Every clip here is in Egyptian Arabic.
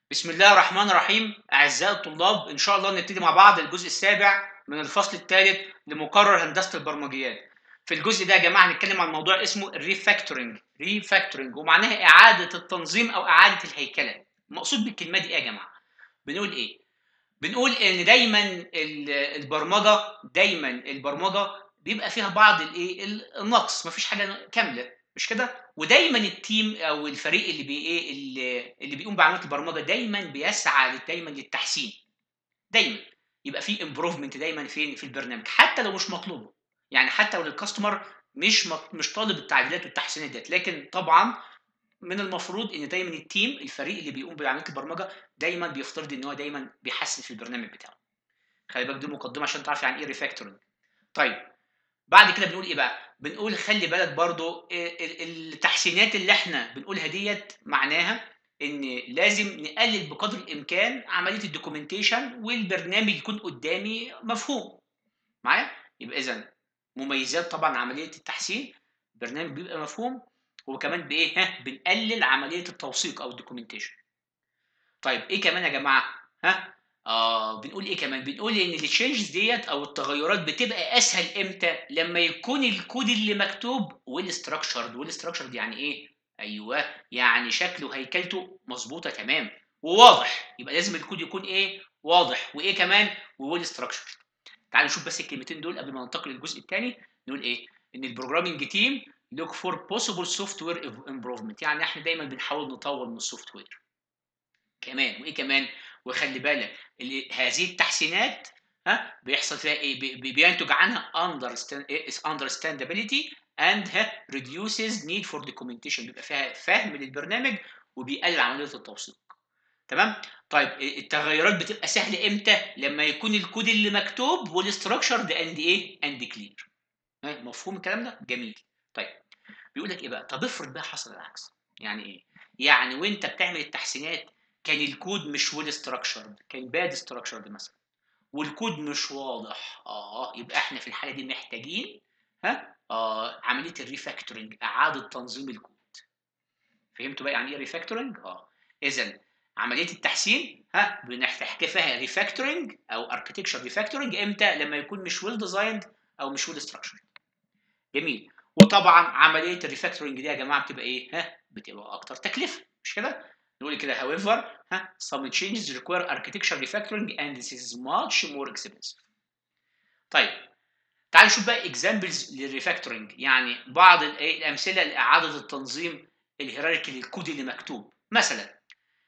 بسم الله الرحمن الرحيم أعزائي الطلاب إن شاء الله نبتدي مع بعض الجزء السابع من الفصل الثالث لمقرر هندسة البرمجيات في الجزء ده يا جماعة هنتكلم عن موضوع اسمه الريفاكتورنج ريفاكتورنج ومعناها إعادة التنظيم أو إعادة الهيكلة المقصود بالكلمة دي إيه يا جماعة بنقول إيه بنقول إن دايما ال- البرمجة دايما البرمجة بيبقى فيها بعض الإيه النقص مفيش حاجة كاملة مش كده ودايما التيم او الفريق اللي بي ايه اللي, اللي بيقوم بعمليه البرمجه دايما بيسعى دايما للتحسين دايما يبقى في امبروفمنت دايما فين في البرنامج حتى لو مش مطلوبه يعني حتى لو الكاستمر مش مط- مش طالب التعديلات والتحسينات ديت لكن طبعا من المفروض ان دايما التيم الفريق اللي بيقوم بعمليه البرمجه دايما بيفترض ان هو دايما بيحسن في البرنامج بتاعه خلي بالك دي مقدمه عشان تعرف يعني ايه ريفاكتورنج طيب بعد كده بنقول ايه بقى بنقول خلي بالك برضو ال- ال- التحسينات اللي احنا بنقولها ديت معناها ان لازم نقلل بقدر الامكان عمليه الدوكيومنتيشن والبرنامج يكون قدامي مفهوم معايا يبقى اذا مميزات طبعا عمليه التحسين البرنامج بيبقى مفهوم وكمان بايه ها بنقلل عمليه التوثيق او الدوكيومنتيشن طيب ايه كمان يا جماعه ها آه بنقول ايه كمان بنقول ان التشينجز ديت او التغيرات بتبقى اسهل امتى لما يكون الكود اللي مكتوب والستراكشرد والستراكشرد يعني ايه ايوه يعني شكله وهيكلته مظبوطه تمام وواضح يبقى لازم الكود يكون ايه واضح وايه كمان وويل ستراكشرد تعالوا نشوف بس الكلمتين دول قبل ما ننتقل للجزء الثاني نقول ايه ان البروجرامنج تيم look for possible software improvement يعني احنا دايما بنحاول نطور من السوفت وير كمان وايه كمان وخلي بالك اللي- هذه التحسينات ها بيحصل فيها ايه بي- بي- بينتج عنها understand إيه؟ understandability and ها reduces need for documentation بيبقى فيها فهم للبرنامج وبيقلل عمليه التوثيق تمام طيب التغيرات بتبقى سهله امتى لما يكون الكود اللي مكتوب والستراكشرد اند ايه اند كلير مفهوم الكلام ده جميل طيب بيقول لك ايه بقى طب افرض بقى حصل العكس يعني ايه يعني وانت بتعمل التحسينات كان الكود مش ويل ستراكشرد كان باد ستراكشرد مثلا والكود مش واضح اه يبقى احنا في الحاله دي محتاجين ها آه عمليه الريفاكتورنج اعاده تنظيم الكود فهمتوا بقى يعني ايه ريفاكتورنج اه اذا عمليه التحسين ها بنحتاج فيها ريفاكتورنج او اركتكشر ريفاكتورنج امتى لما يكون مش ويل ديزايند او مش ويل ستراكشرد جميل وطبعا عمليه الريفاكتورنج دي يا جماعه بتبقى ايه ها بتبقى اكتر تكلفه مش كده نقول كده however ها some changes require architecture refactoring and this is much more expensive طيب تعال نشوف بقى examples للريفاكتورنج يعني بعض ال- إيه الامثله لاعاده التنظيم الهيراركي للكود اللي مكتوب مثلا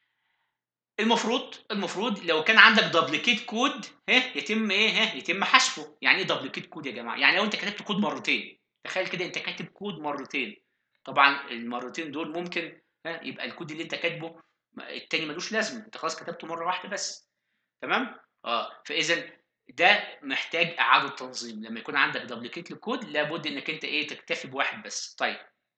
المفروض المفروض لو كان عندك دبليكيت كود ها يتم ايه ها يتم حذفه يعني ايه دبليكيت كود يا جماعه يعني لو انت كتبت كود مرتين تخيل كده انت كاتب كود مرتين طبعا المرتين دول ممكن ها يبقى الكود اللي انت كاتبه ما- التاني ملوش لازمه انت خلاص كتبته مره واحده بس تمام اه فاذا ده محتاج اعاده تنظيم لما يكون عندك دبليكيت للكود لابد انك انت ايه تكتفي بواحد بس طيب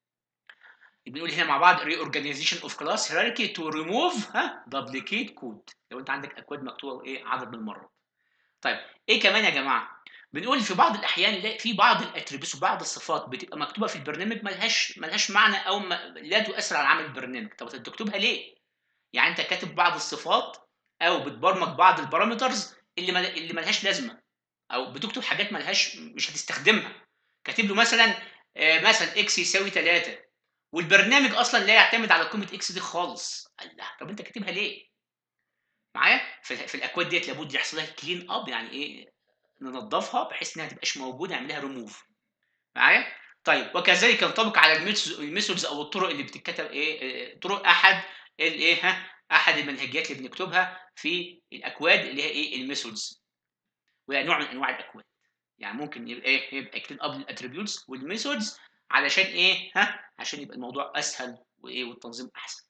بنقول هنا مع بعض reorganization of class hierarchy to remove ها duplicate code لو انت عندك اكواد مكتوبه ايه عدد من المرات طيب ايه كمان يا جماعه بنقول في بعض الاحيان لا في بعض الاتريبيوتس وبعض الصفات بتبقى مكتوبه في البرنامج ملهاش ملهاش معنى او ما لا تؤثر على عمل البرنامج طب انت تكتبها ليه يعني انت كاتب بعض الصفات او بتبرمج بعض البارامترز اللي مل... اللي ملهاش لازمه او بتكتب حاجات ملهاش مش هتستخدمها كاتب له مثلا آه، مثلا اكس يساوي 3 والبرنامج اصلا لا يعتمد على قيمه اكس دي خالص الله طب انت كاتبها ليه معايا في, في الاكواد ديت لابد يحصل لها كلين اب يعني ايه ننظفها بحيث انها تبقاش موجوده نعملها ريموف معايا طيب وكذلك ينطبق على الميثودز الميثودز او الطرق اللي بتتكتب ايه إيه، طرق احد الايه ها احد المنهجيات اللي بنكتبها في الاكواد اللي هي ايه الميثودز وهي نوع من انواع الاكواد يعني ممكن يبقى ايه يبقى كلين اب للاتريبيوتس والميثودز علشان ايه ها عشان يبقى الموضوع اسهل وايه والتنظيم احسن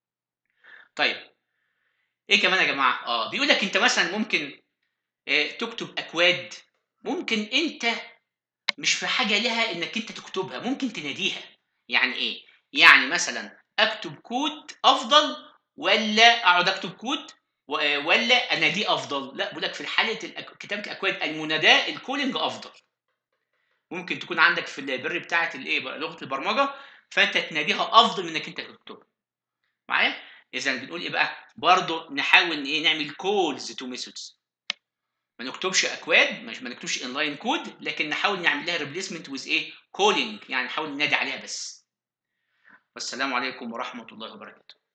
طيب ايه كمان يا جماعه اه بيقول لك انت مثلا ممكن إيه تكتب اكواد ممكن انت مش في حاجه لها انك انت تكتبها ممكن تناديها يعني ايه يعني مثلا اكتب كود افضل ولا اقعد اكتب كود و- ولا اناديه افضل لا بقول لك في حاله الأك- كتابه الاكواد المناداه الكولينج افضل ممكن تكون عندك في اللايبرري بتاعه الايه بقى لغه البرمجه فانت تناديها افضل من انك انت تكتبها معايا اذا بنقول ايه بقى برضه نحاول ايه نعمل كولز تو ميثودز ما نكتبش اكواد مش ما نكتبش انلاين كود لكن نحاول نعمل لها ريبليسمنت ويز ايه كولينج يعني نحاول ننادي عليها بس والسلام عليكم ورحمه الله وبركاته